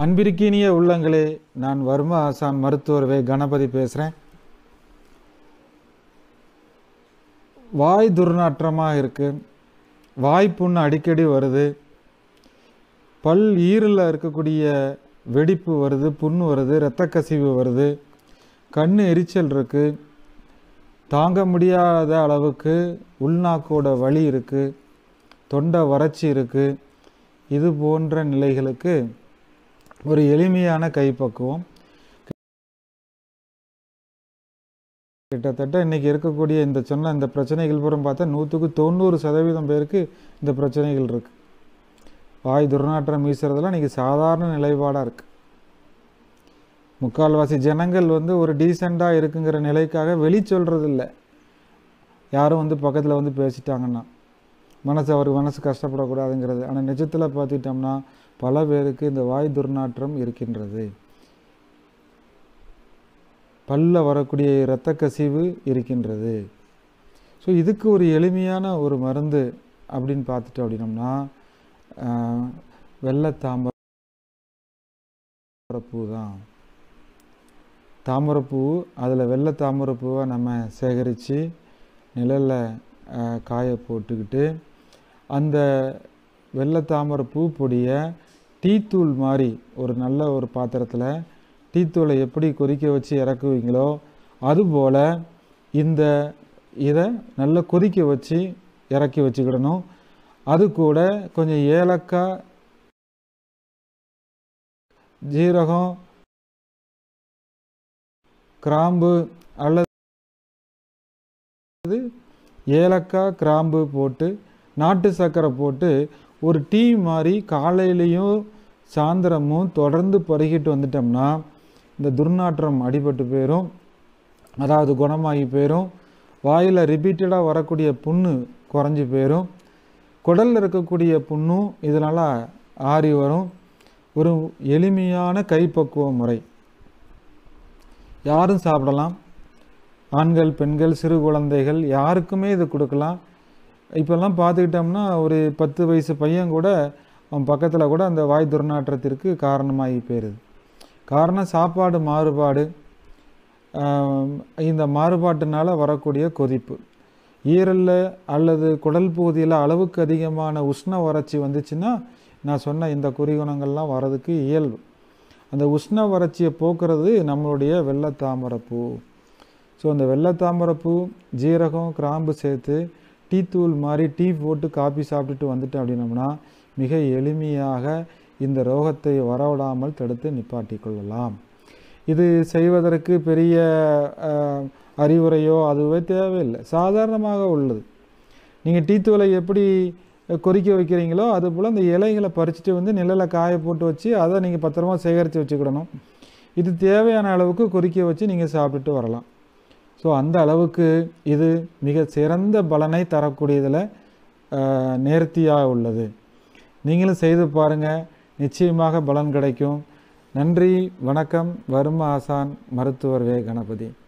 அன்பிற்கினிய உள்ளங்களே நான் வர்ம ஆசான் மருத்துவர் வே கணபதி பேசுகிறேன் வாய் துர்நாற்றமாக இருக்கு வாய் புண்ணு அடிக்கடி வருது பல் ஈரில் இருக்கக்கூடிய வெடிப்பு வருது புண்ணு வருது இரத்த கசிவு வருது கண் எரிச்சல் இருக்கு தாங்க முடியாத அளவுக்கு உள்நாக்கோட வலி இருக்கு தொண்டை வறட்சி இருக்கு இது போன்ற நிலைகளுக்கு ஒரு எளிமையான கைப்பக்குவம் கிட்டத்தட்ட இன்னைக்கு இருக்கக்கூடிய இந்த சொன்ன இந்த பிரச்சனைகள் புறம் பார்த்தா நூற்றுக்கு தொண்ணூறு சதவீதம் பேருக்கு இந்த பிரச்சனைகள் இருக்கு வாய் துர்நாற்றம் வீசுறதெல்லாம் இன்னைக்கு சாதாரண நிலைப்பாடாக இருக்கு முக்கால்வாசி ஜனங்கள் வந்து ஒரு டீசெண்டாக இருக்குங்கிற நிலைக்காக வெளி சொல்றது இல்லை யாரும் வந்து பக்கத்தில் வந்து பேசிட்டாங்கன்னா மனசு அவருக்கு மனசு கஷ்டப்படக்கூடாதுங்கிறது ஆனால் நிஜத்தில் பார்த்துட்டோம்னா பல பேருக்கு இந்த வாய் துர்நாற்றம் இருக்கின்றது பல்ல வரக்கூடிய இரத்த கசிவு இருக்கின்றது ஸோ இதுக்கு ஒரு எளிமையான ஒரு மருந்து அப்படின்னு பார்த்துட்டோம் அப்படின்னம்னா ஆஹ், வெள்ளை தாமரைப்பூ தான் தாமரைப்பூ அதில் வெள்ளை தாமரைப்பூவை நம்ம சேகரித்து நிழலில் ஆஹ், காய போட்டுக்கிட்டு அந்த வெள்ளை தாமரை பூ பொடியை டீத்தூள் மாதிரி ஒரு நல்ல ஒரு பாத்திரத்தில் டீத்தூளை எப்படி கொதிக்க வச்சு இறக்குவீங்களோ அதுபோல் இந்த இதை நல்லா கொதிக்க வச்சு இறக்கி வச்சுக்கிடணும் அது கூட கொஞ்சம் ஏலக்காய் ஜீரகம் கிராம்பு அல்லது ஏலக்காய் கிராம்பு போட்டு நாட்டு சர்க்கரை போட்டு ஒரு டீ மாதிரி காலையிலையும் சாயந்தரமும் தொடர்ந்து பருகிட்டு வந்துட்டோம்னா இந்த துர்நாற்றம் அடிபட்டு போயிடும் அதாவது குணமாகி போயிடும் வாயில் ரிப்பீட்டடாக வரக்கூடிய புண்ணு குறைஞ்சி போயிடும் குடலில் இருக்கக்கூடிய புண்ணும் இதனால் ஆறி வரும் ஒரு எளிமையான கைப்பக்குவ முறை யாரும் சாப்பிடலாம் ஆண்கள் பெண்கள் சிறு குழந்தைகள் யாருக்குமே இது கொடுக்கலாம் இப்போல்லாம் பார்த்துக்கிட்டோம்னா ஒரு பத்து வயசு பையன் கூட அவன் பக்கத்தில் கூட அந்த வாய் துர்நாற்றத்திற்கு காரணமாகி போயிடுது காரணம் சாப்பாடு மாறுபாடு ஆம், இந்த மாறுபாட்டினால வரக்கூடிய கொதிப்பு ஈரலில் அல்லது குடல் பகுதியில் அளவுக்கு அதிகமான உஷ்ண வறட்சி வந்துச்சுன்னா நான் சொன்ன இந்த குறிகுணங்கள்லாம் வர்றதுக்கு இயல்பு அந்த உஷ்ண வறட்சியை போக்குறது நம்மளுடைய வெள்ளத்தாமரைப்பூ ஸோ அந்த வெள்ளத்தாமரைப்பூ ஜீரகம் கிராம்பு சேர்த்து டீ தூள் மாதிரி டீ போட்டு காபி சாப்பிட்டுட்டு வந்துட்டோம் அப்படின்னம்னா மிக எளிமையாக இந்த ரோகத்தை வரவிடாமல் தடுத்து நிப்பாட்டி கொள்ளலாம் இது செய்வதற்கு பெரிய அஹ், அறிவுரையோ அதுவே தேவையில்லை சாதாரணமாக உள்ளது நீங்கள் டீ தூளை எப்படி கொதிக்க வைக்கிறீங்களோ அதுபோல் அந்த இலைகளை பறிச்சுட்டு வந்து நிழலை காய போட்டு வச்சு அதை நீங்கள் பத்திரமா சேகரித்து வச்சுக்கிடணும் இது தேவையான அளவுக்கு கொதிக்க வச்சு நீங்கள் சாப்பிட்டுட்டு வரலாம் ஸோ அந்த அளவுக்கு இது மிக சிறந்த பலனை தரக்கூடியதில் நேர்த்தியாக உள்ளது நீங்களும் செய்து பாருங்கள் நிச்சயமாக பலன் கிடைக்கும் நன்றி வணக்கம் வர்ம ஆசான் மருத்துவர் வே கணபதி